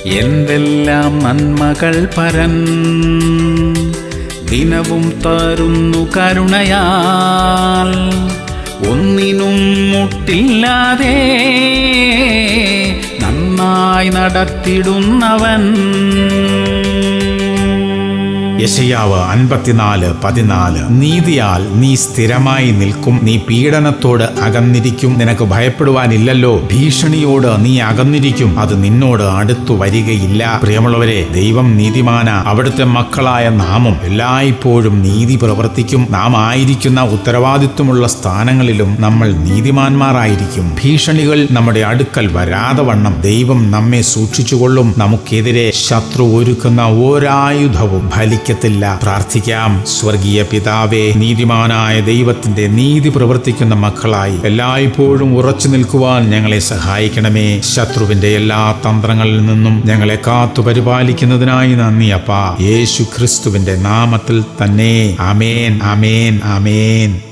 എന്തെല്ലാം നന്മകൾ പരൻ ദിനവും തരുന്നു കരുണയാൽ ഒന്നിനും മുട്ടില്ലാതെ നന്നായി നടത്തിടുന്നവൻ യശയാവ് അൻപത്തിനാല് പതിനാല് നീതിയാൽ നീ സ്ഥിരമായി നിൽക്കും നീ പീഡനത്തോട് അകന്നിരിക്കും നിനക്ക് ഭയപ്പെടുവാനില്ലല്ലോ ഭീഷണിയോട് നീ അകന്നിരിക്കും അത് നിന്നോട് അടുത്തു വരികയില്ല പ്രിയമുള്ളവരെ ദൈവം നീതിമാന അവിടുത്തെ മക്കളായ നാമും എല്ലായ്പ്പോഴും നീതി പ്രവർത്തിക്കും നാം ആയിരിക്കുന്ന ഉത്തരവാദിത്വമുള്ള സ്ഥാനങ്ങളിലും നമ്മൾ നീതിമാന്മാരായിരിക്കും ഭീഷണികൾ നമ്മുടെ അടുക്കൽ വരാതെ വണ്ണം ദൈവം നമ്മെ സൂക്ഷിച്ചുകൊള്ളും നമുക്കെതിരെ ശത്രു ഒരുക്കുന്ന ഒരായുധവും ഫലിക്കത്തില്ല പ്രാർത്ഥിക്കാം സ്വർഗീയ പിതാവേ നീതിമാനായ ദൈവത്തിന്റെ നീതി പ്രവർത്തിക്കുന്ന മക്കളായി എല്ലായ്പ്പോഴും ഉറച്ചു നിൽക്കുവാൻ ഞങ്ങളെ സഹായിക്കണമേ ശത്രുവിന്റെ എല്ലാ തന്ത്രങ്ങളിൽ നിന്നും ഞങ്ങളെ കാത്തു പരിപാലിക്കുന്നതിനായി നന്ദി അപ്പ യേശു ക്രിസ്തുവിന്റെ നാമത്തിൽ തന്നെ അമേൻ അമേൻ അമേൻ